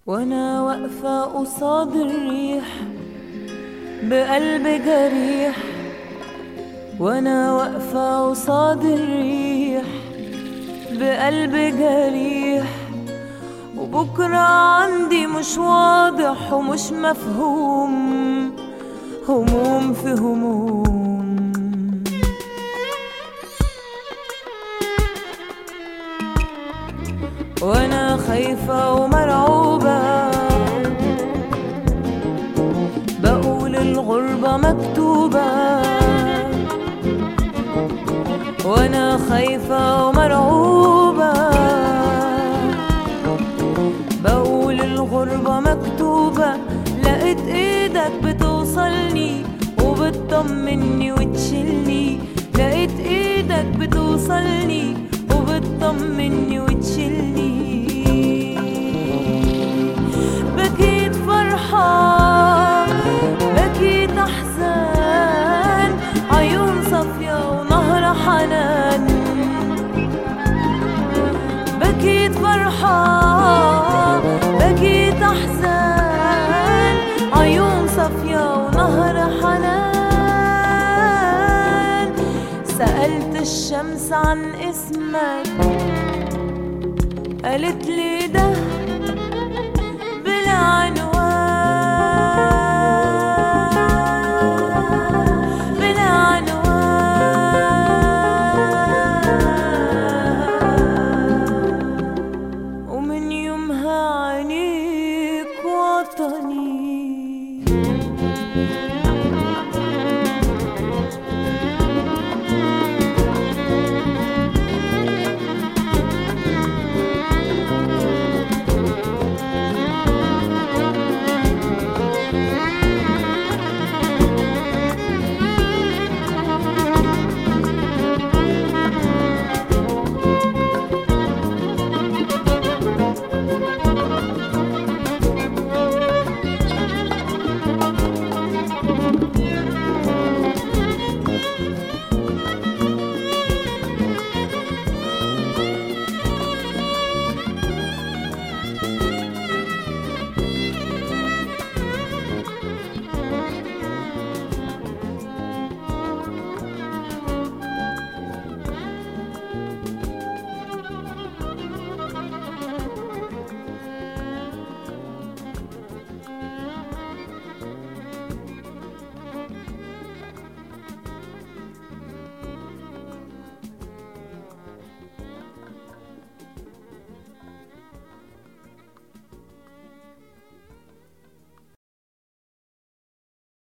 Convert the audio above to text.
وانا واقفة قصاد الريح بقلب جريح وانا واقفة قصاد الريح بقلب جريح وبكرة عندي مش واضح ومش مفهوم هموم في هموم وانا خايفة ومرعوبة بقول الغربة مكتوبة وانا خايفة ومرعوبة بقول الغربة مكتوبة لقيت ايدك بتوصلني وبتطمني وتشيلني لقيت ايدك بتوصلني وبتطمني وتشيلني بكيت فرحة بكيت أحزان عيون صافية ونهر حنان بكيت فرحة بكيت أحزان عيون صافية ونهر حنان سألت الشمس عن اسمك قالت لي ده